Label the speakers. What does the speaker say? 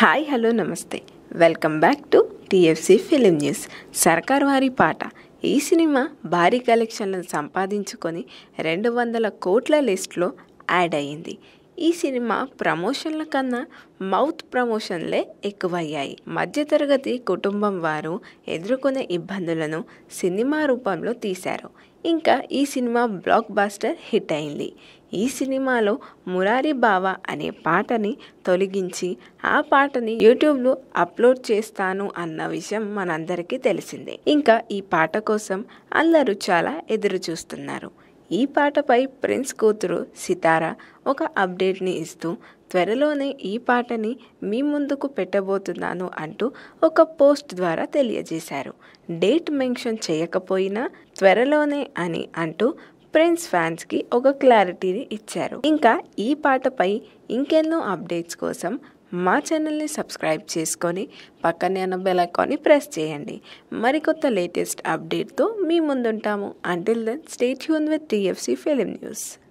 Speaker 1: hi hello నమస్తే welcome back to TFC film news Sarkar Vaari పాట ఈ సినిమా భారీ కలెక్షన్లను సంపాదించుకొని రెండు వందల కోట్ల లిస్ట్లో యాడ్ అయ్యింది ఈ సినిమా ప్రమోషన్ల కన్నా మౌత్ ప్రమోషన్లే ఎక్కువయ్యాయి మధ్యతరగతి కుటుంబం వారు ఎదుర్కొనే ఇబ్బందులను సినిమా రూపంలో తీశారు ఇంకా ఈ సినిమా బ్లాక్ బాస్టర్ హిట్ అయింది ఈ సినిమాలో మురారి బావా అనే పాటని తొలగించి ఆ పాటని యూట్యూబ్లో అప్లోడ్ చేస్తాను అన్న విషయం మనందరికీ తెలిసిందే ఇంకా ఈ పాట కోసం అందరూ చాలా ఎదురు చూస్తున్నారు ఈ పాటపై ప్రిన్స్ కూతురు సితార ఒక అప్డేట్ని ఇస్తూ త్వరలోనే ఈ పాటని మీ ముందుకు పెట్టబోతున్నాను అంటూ ఒక పోస్ట్ ద్వారా తెలియజేశారు డేట్ మెన్షన్ చేయకపోయినా త్వరలోనే అని అంటూ ప్రిన్స్ ఫ్యాన్స్కి ఒక క్లారిటీని ఇచ్చారు ఇంకా ఈ పాటపై ఇంకెన్నో అప్డేట్స్ కోసం మా ఛానల్ని సబ్స్క్రైబ్ చేసుకొని పక్కనే ఉన్న బెల్ ఐకాన్ని ప్రెస్ చేయండి మరికొత్త లేటెస్ట్ అప్డేట్తో మీ ముందుంటాము until then stay tune with TFC film news